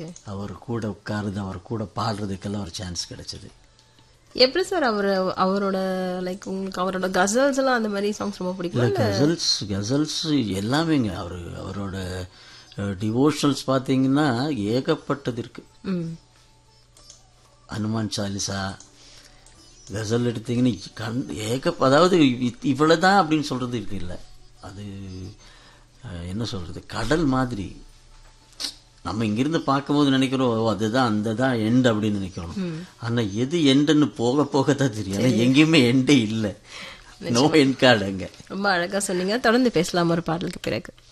okay அவர் கூட உட்காருது அவர் கூட பாடுறதுக்கெல்லாம் ஒரு சான்ஸ் கிடைச்சது எப்படி சார் அவர் அவரோட லைக் உங்களுக்கு அவரோட கசல்ஸ் எல்லாம் அந்த மாதிரி சாங்ஸ் ரொம்ப பிடிக்கும் இல்லை கசல்ஸ் கசல்ஸ் எல்லாமேங்க அவர் அவரோட டிவோஷனல்ஸ் பார்த்தீங்கன்னா ஏகப்பட்டது இருக்கு ம் ஹனுமான் சாலிசா கசல் எடுத்தீங்கன்னா கண் ஏக அதாவது இ- இவ்வளவுதான் அப்படின்னு சொல்றது இருக்கு இல்லை அது அஹ், என்ன சொல்றது கடல் மாதிரி நம்ம இங்கிருந்து பார்க்கும்போது நினைக்கிறோம் ஓ அதுதான் அந்த தான் எண்ட் அப்படின்னு நினைக்கிறோம் ஆனா எது எண்டுன்னு போக போக தான் தெரியும் ஆனா எங்கேயுமே எண்டே இல்லை நோ எண்ட் கார்டு அங்க ரொம்ப அழகா சொன்னீங்க தொடர்ந்து பேசலாம் ஒரு பாடலுக்கு பிறகு